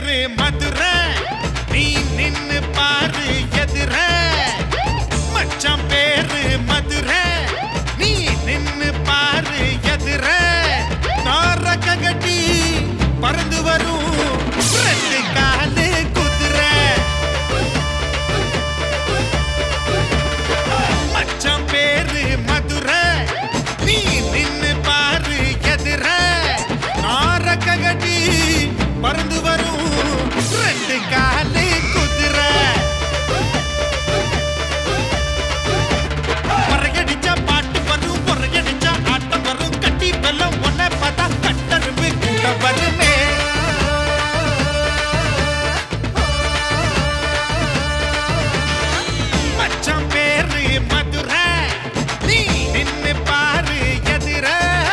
பேரு மதுரை நீ நின்னு பாரு எதிர மச்சான் பேரு மதுரை நீ நின்னு பாரு எதிர நாரக்க கட்டி பறந்து வரும் ரெண்டு காலு குதிரை மச்சான் பேரு மதுரை நீ நின்னு பாரு எதிர நாரக்க கட்டி பறந்து வரும் ரெண்டு காலு குதிரை பொறையடிச்சா பாட்டு வரும் பொறையடிச்சா ஆட்டம் வரும் கட்டி வெல்லம் ஒன்ன பார்த்தா கட்டரும்பு கூட வருமே மச்சான் பேரு மதுரை நீ நின்னு பாரு எதிர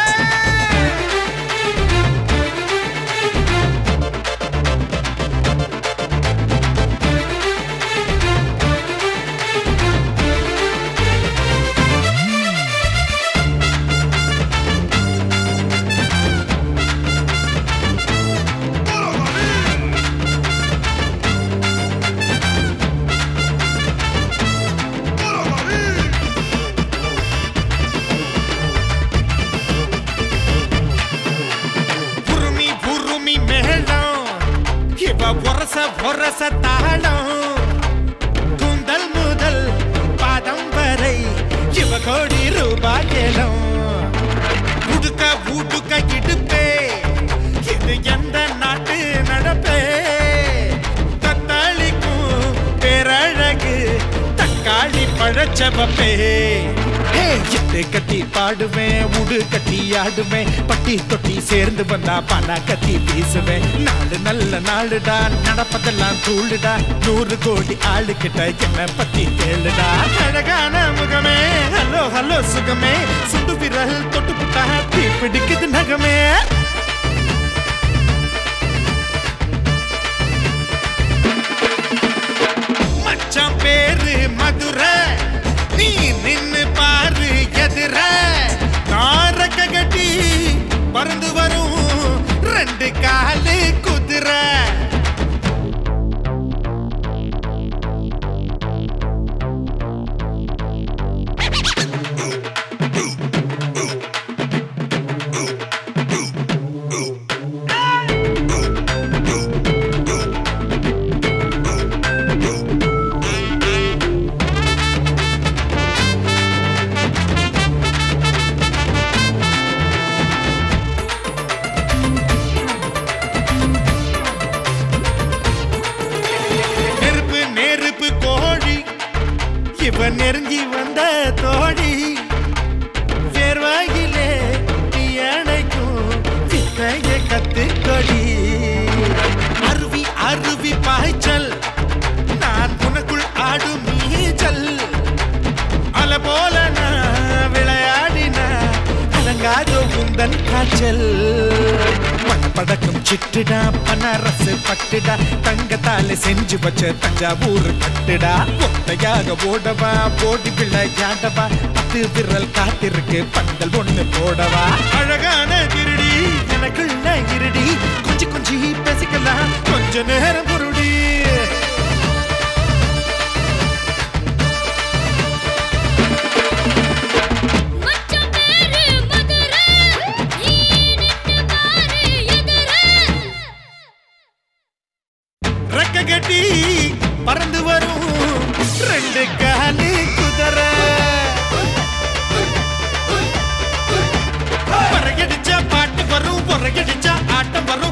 புருமி புருமி மேளம் இவ ஒரச ஒரச தாளம் கூந்தல் முதல் பாதம் வரை இவ கோடி ரூபாய் ஏலம் உடுக்க உடுக்க இடுப்பே இது எந்த நாட்டு நடப்பே தத்தாளிக்கும் பேரழகு தக்காளி பழச்சவப்பே ஹே, இட்டு கட்டி பாடுவேன் உடு கட்டி ஆடுவேன் பட்டி தொட்டி சேர்ந்து வந்தா பண கத்தி வீசுவேன் நாலு நல்ல நாளுடா நடப்பதெல்லாம் தூளுடா நூறு கோடி ஆளு கிட்ட என்ன பத்தி கேளுடா அழகான முகமே ஹலோ ஹலோ சுகமே சுண்டு விரல் தொட்டு புட்டா தீ பிடிக்குது நகமே மச்சான் பேரு மதுரை நீ நின்னு பாரு எதிர நாரக்க கட்டி பறந்து வரும் ரெண்டு காலு குதிரை நெருப்பு நெருப்பு கோழி இவ நெருங்கி வந்த தோழி சேர்வாயிலே நீ அணைக்கும் வித்தைய கத்துக்கொடி அருவி அருவி பாய்ச்சல் நான் உனக்குள் ஆடும் நீச்சல் அல போல நான் விளையாடினா அலங்காதோ உந்தன் காய்ச்சல் படக்கும் சிட்டுடா பனரசு பட்டுடா தங்கத்தால செஞ்சு வச்ச தஞ்சாவூர் கட்டுடா ஒத்தையாக ஓடவா ஓடி விளையாடவா பத்து விரல் காத்திருக்கு பந்தல் ஒண்ணு போடவா அழகான திருடி எனக்குள்ள இருடி கொஞ்சி கொஞ்சி பேசிக்கலாம் கொஞ்ச நேரம் பொருடி மச்சான் பேரு மதுரை நீ நின்னு பாரு எதிர ரெக்க கட்டி பறந்து வரும் ரெண்டு காலு குதிரை பொறையடிச்சா பாட்டு வரும் பொறையடிச்சா ஆட்டம் வரும்